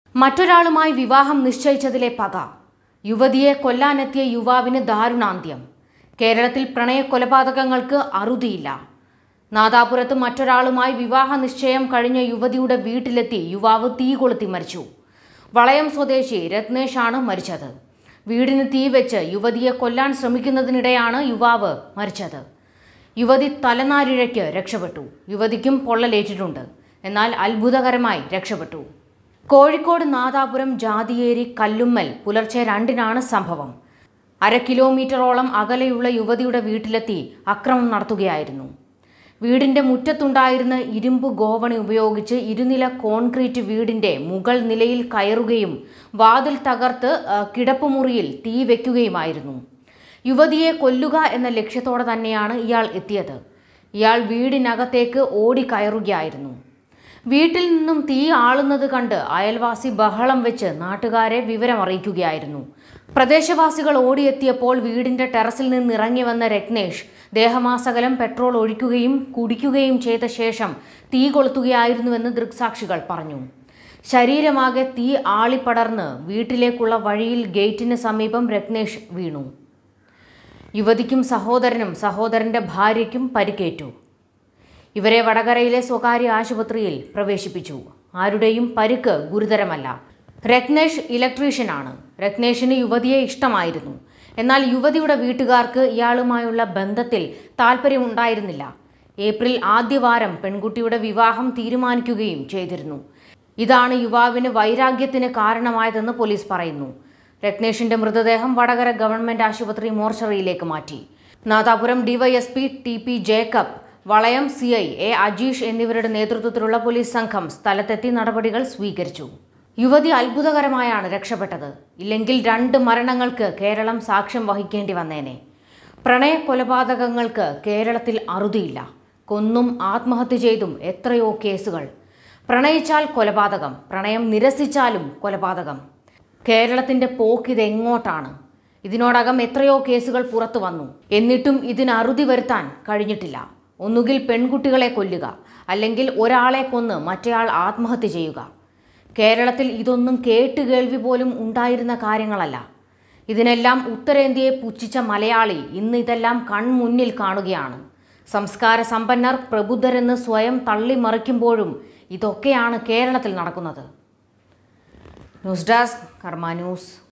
മറ്റൊരാളുമായി വിവാഹം നിശ്ചയിച്ചതിലെ പക യുവതിയെ കൊല്ലാനെത്തിയ യുവാവിന് ദാരുണാന്ത്യം കേരളത്തിൽ പ്രണയ കൊലപാതകങ്ങൾക്ക് അറുതിയില്ല നാദാപുരത്ത് മറ്റൊരാളുമായി വിവാഹ നിശ്ചയം കഴിഞ്ഞ യുവതിയുടെ വീട്ടിലെത്തി യുവാവ് തീ കൊളുത്തി മരിച്ചു വളയം സ്വദേശി രത്നേഷാണ് മരിച്ചത് വീടിന് തീ വെച്ച് യുവതിയെ കൊല്ലാൻ ശ്രമിക്കുന്നതിനിടെയാണ് യുവാവ് മരിച്ചത് യുവതി തലനാരിഴയ്ക്ക് രക്ഷപ്പെട്ടു യുവതിക്കും പൊള്ളലേറ്റിട്ടുണ്ട് എന്നാൽ അത്ഭുതകരമായി രക്ഷപ്പെട്ടു കോഴിക്കോട് നാദാപുരം ജാതിയേരി കല്ലുമ്മൽ പുലർച്ചെ രണ്ടിനാണ് സംഭവം അര കിലോമീറ്ററോളം അകലെയുള്ള യുവതിയുടെ വീട്ടിലെത്തി അക്രമം നടത്തുകയായിരുന്നു വീടിന്റെ മുറ്റത്തുണ്ടായിരുന്ന ഇരുമ്പ് ഗോവണി ഉപയോഗിച്ച് ഇരുനില കോൺക്രീറ്റ് വീടിന്റെ മുകൾ നിലയിൽ കയറുകയും വാതിൽ തകർത്ത് ആ, കിടപ്പുമുറിയിൽ തീ വയ്ക്കുകയുമായിരുന്നു യുവതിയെ കൊല്ലുക എന്ന ലക്ഷ്യത്തോടെ തന്നെയാണ് ഇയാൾ എത്തിയത് ഇയാൾ വീടിനകത്തേക്ക് ഓടിക്കയറുകയായിരുന്നു വീട്ടിൽ നിന്നും തീ ആളുന്നത് കണ്ട് അയൽവാസി ബഹളം വെച്ച് നാട്ടുകാരെ വിവരമറിയിക്കുകയായിരുന്നു പ്രദേശവാസികൾ ഓടിയെത്തിയപ്പോൾ വീടിന്റെ ടെറസിൽ നിന്ന് ഇറങ്ങി വന്ന രത്നേഷ് ദേഹമാസകലം പെട്രോൾ ഒഴിക്കുകയും കുടിക്കുകയും ചെയ്ത ശേഷം തീ കൊളുത്തുകയായിരുന്നുവെന്ന് ദൃക്സാക്ഷികൾ പറഞ്ഞു ശരീരമാകെ തീ ആളിപ്പടർന്ന് വീട്ടിലേക്കുള്ള വഴിയിൽ ഗേറ്റിന് സമീപം രത്നേഷ് വീണു യുവതിക്കും സഹോദരനും സഹോദരന്റെ ഭാര്യയ്ക്കും പരിക്കേറ്റു ഇവരെ വടകരയിലെ സ്വകാര്യ ആശുപത്രിയിൽ പ്രവേശിപ്പിച്ചു ആരുടെയും പരിക്ക് ഗുരുതരമല്ല രത്നേഷ് ഇലക്ട്രീഷ്യനാണ് രത്നേഷിന് യുവതിയെ ഇഷ്ടമായിരുന്നു എന്നാൽ യുവതിയുടെ വീട്ടുകാർക്ക് ഇയാളുമായുള്ള ബന്ധത്തിൽ താല്പര്യമുണ്ടായിരുന്നില്ല ഏപ്രിൽ ആദ്യവാരം പെൺകുട്ടിയുടെ വിവാഹം തീരുമാനിക്കുകയും ചെയ്തിരുന്നു ഇതാണ് യുവാവിന് വൈരാഗ്യത്തിന് കാരണമായതെന്ന് പോലീസ് പറയുന്നു രത്നേഷിന്റെ മൃതദേഹം വടകര ഗവൺമെന്റ് ആശുപത്രി മോർച്ചറിയിലേക്ക് മാറ്റി Nadapuram DYSP T P Jacob Valayam C I A Ajeesh എന്നിവരുടെ നേതൃത്വത്തിലുള്ള പോലീസ് സംഘം സ്ഥലത്തെത്തി നടപടികൾ സ്വീകരിച്ചു യുവതി അത്ഭുതകരമായാണ് രക്ഷപ്പെട്ടത് ഇല്ലെങ്കിൽ രണ്ട് മരണങ്ങൾക്ക് കേരളം സാക്ഷ്യം വഹിക്കേണ്ടി വന്നേനെ പ്രണയ കൊലപാതകങ്ങൾക്ക് കേരളത്തിൽ അറുതിയില്ല കൊന്നും ആത്മഹത്യ ചെയ്തും എത്രയോ കേസുകൾ പ്രണയിച്ചാൽ കൊലപാതകം പ്രണയം നിരസിച്ചാലും കൊലപാതകം കേരളത്തിന്റെ പോക്കിതെങ്ങോട്ടാണ് ഇതിനോടകം എത്രയോ കേസുകൾ പുറത്തു വന്നു എന്നിട്ടും ഇതിന് അറുതി വരുത്താൻ കഴിഞ്ഞിട്ടില്ല ഒന്നുകിൽ പെൺകുട്ടികളെ കൊല്ലുക അല്ലെങ്കിൽ ഒരാളെ കൊന്ന് മറ്റേയാൾ ആത്മഹത്യ ചെയ്യുക കേരളത്തിൽ ഇതൊന്നും കേട്ടുകേൾവി പോലും ഉണ്ടായിരുന്ന കാര്യങ്ങളല്ല ഇതിനെല്ലാം ഉത്തരേന്ത്യയെ പുച്ഛിച്ച മലയാളി ഇന്ന് ഇതെല്ലാം കൺമുന്നിൽ കാണുകയാണ് സംസ്കാര സമ്പന്നർ പ്രബുദ്ധരെന്ന് സ്വയം തള്ളിമറിക്കുമ്പോഴും ഇതൊക്കെയാണ് കേരളത്തിൽ നടക്കുന്നത് ന്യൂസ് ഡെസ്ക് കർമ്മ ന്യൂസ്